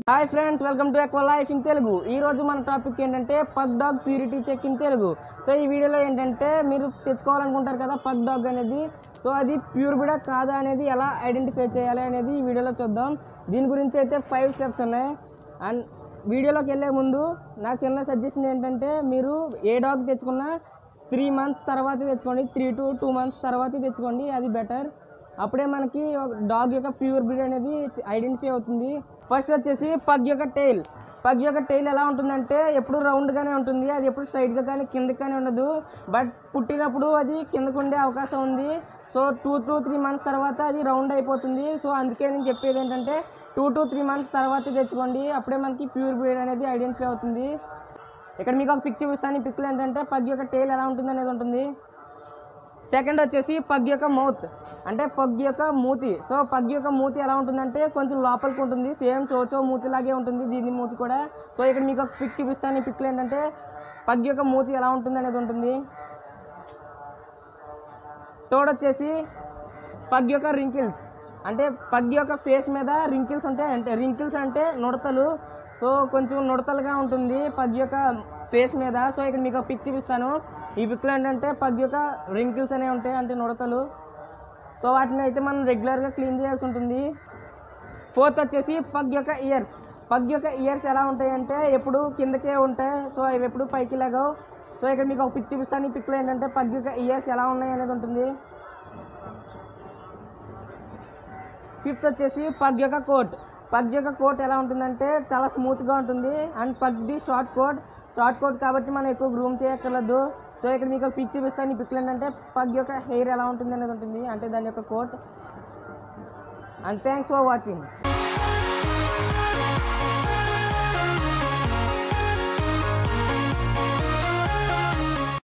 hi friends welcome to equal life in Telugu ఈ రోజు మన టాపిక్ ఏంటంటే pug dog purity check in Telugu so ఈ వీడియోలో ఏంటంటే మీరు తెచ్చుకోవాలనుకుంటారు కదా పగ్ డాగ్ అనేది సో అది ప్యూర్ బిడా కాదా అనేది ఎలా ఐడెంటిఫై చేయాలి అనేది ఈ వీడియోలో చూద్దాం దీని గురించి అయితే ఫైవ్ స్టెప్స్ ఉన్నాయి అండ్ వీడియోలోకి వెళ్ళే ముందు నా చిన్న సజెషన్ ఏంటంటే మీరు ఏ డాగ్ తెచ్చుకున్నా త్రీ మంత్స్ తర్వాత తెచ్చుకోండి త్రీ టు టూ మంత్స్ తర్వాత తెచ్చుకోండి అది బెటర్ అప్పుడే మనకి డాగ్ యొక్క ప్యూర్ బ్రీడ్ అనేది ఐడెంటిఫై అవుతుంది ఫస్ట్ వచ్చేసి పగ్ యొక్క టైల్ పగ్ యొక్క టైల్ ఎలా ఉంటుందంటే ఎప్పుడు రౌండ్గానే ఉంటుంది అది ఎప్పుడు స్ట్రైట్గా కానీ కిందకి కానీ ఉండదు బట్ పుట్టినప్పుడు అది కిందకు ఉండే అవకాశం ఉంది so two to three months తర్వాత అది రౌండ్ అయిపోతుంది సో అందుకే నేను చెప్పేది ఏంటంటే టూ టు త్రీ మంత్స్ తర్వాత తెచ్చుకోండి అప్పుడే మనకి ప్యూర్ బ్రీడ్ అనేది ఐడెంటిఫై అవుతుంది ఇక్కడ మీకు ఒక పిక్ చూపిస్తాను ఈ పిక్లో ఏంటంటే పగ్ యొక్క టైల్ ఎలా ఉంటుంది అనేది ఉంటుంది సెకండ్ వచ్చేసి పగ్ యొక్క మౌత్ అంటే పగ్ యొక్క మూతి సో పగ్ యొక్క మూతి ఎలా ఉంటుందంటే కొంచెం లోపలికి ఉంటుంది సేమ్ చోచో మూతి లాగే ఉంటుంది దీని మూతి కూడా సో ఇక్కడ మీకు ఒక పిక్ చూపిస్తాను ఈ పిక్లో ఏంటంటే పగ్ యొక్క మూతి ఎలా ఉంటుంది అనేది ఉంటుంది థర్డ్ వచ్చేసి పగ్ యొక్క రింకిల్స్ అంటే పగ్ యొక్క ఫేస్ మీద రింకిల్స్ ఉంటాయి అంటే రింకిల్స్ అంటే నుడతలు సో కొంచెం నుడతలుగా ఉంటుంది పగ్ యొక్క ఫేస్ మీద సో ఇక్కడ మీకు పిక్ చూపిస్తాను ఈ పిక్లో ఏంటంటే పగ్ యొక్క రింకిల్స్ అనేవి ఉంటాయి అంటే నుడతలు సో వాటిని అయితే మనం రెగ్యులర్గా క్లీన్ చేయాల్సి ఉంటుంది ఫోర్త్ వచ్చేసి పగ్ యొక్క ఇయర్స్ పగ్ యొక్క ఇయర్స్ ఎలా ఉంటాయి అంటే ఎప్పుడు కిందకే ఉంటాయి సో అవి ఎప్పుడు పైకి లేగవు సో ఇక్కడ మీకు ఒక పిక్ చూపిస్తాను ఈ పిక్లో ఏంటంటే పగ్ యొక్క ఇయర్స్ ఎలా ఉన్నాయి అనేది ఉంటుంది ఫిఫ్త్ వచ్చేసి పగ్ యొక్క కోట్ పగ్ యొక్క కోట్ ఎలా ఉంటుందంటే చాలా స్మూత్గా ఉంటుంది అండ్ పగ్ది షార్ట్ కోట్ షార్ట్ కోట్ కాబట్టి మనం ఎక్కువ గ్రూమ్ చేయక్కర్లేదు సో ఇక్కడ మీకు ఒక పిక్ చూపిస్తాను ఈ పిక్లో ఏంటంటే పగ్ యొక్క హెయిర్ ఎలా ఉంటుంది అనేది ఉంటుంది అంటే దాని యొక్క coat and thanks for watching